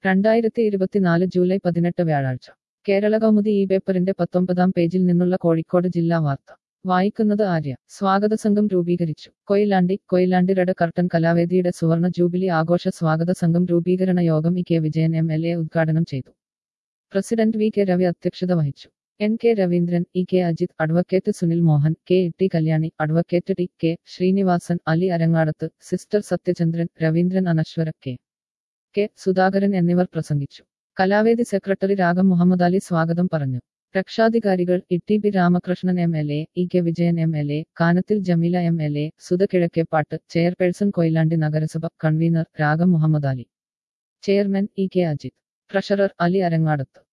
രണ്ടായിരത്തി ഇരുപത്തിനാല് ജൂലൈ പതിനെട്ട് വ്യാഴാഴ്ച കേരള കൗമുദി ഈ പേപ്പറിന്റെ പത്തൊമ്പതാം പേജിൽ നിന്നുള്ള കോഴിക്കോട് ജില്ലാ വാർത്ത വായിക്കുന്നത് ആര്യ സ്വാഗത സംഘം രൂപീകരിച്ചു കൊയിലാണ്ടി കൊയിലാണ്ടി റെഡ് കർട്ടൻ കലാവേദിയുടെ സുവർണ ജൂബിലി ആഘോഷ സ്വാഗത സംഘം രൂപീകരണ യോഗം E K Vijayan M L A ഉദ്ഘാടനം ചെയ്തു പ്രസിഡന്റ് വി കെ രവി അധ്യക്ഷത വഹിച്ചു N K Raveendran E K Ajith advocate Sunil Mohan K T Kalyani advocate T K Sreenivasan Ali Arangadath sister Sathyachandran Raveendran Anaswara K K Sudhakaran എന്നിവർ പ്രസംഗിച്ചു കലാവേദി സെക്രട്ടറി രാഗം മുഹമ്മദ് അലി സ്വാഗതം പറഞ്ഞു രക്ഷാധികാരികൾ E P Ramakrishnan M L A E K Vijayan M L A Kanathil Jameela M L A Sudha Kizhakkepatt chairperson Koyilandy നഗരസഭ convenor Ragam Mohammed Ali chairman E K Ajith treasurer Ali അരങ്ങാടത്ത്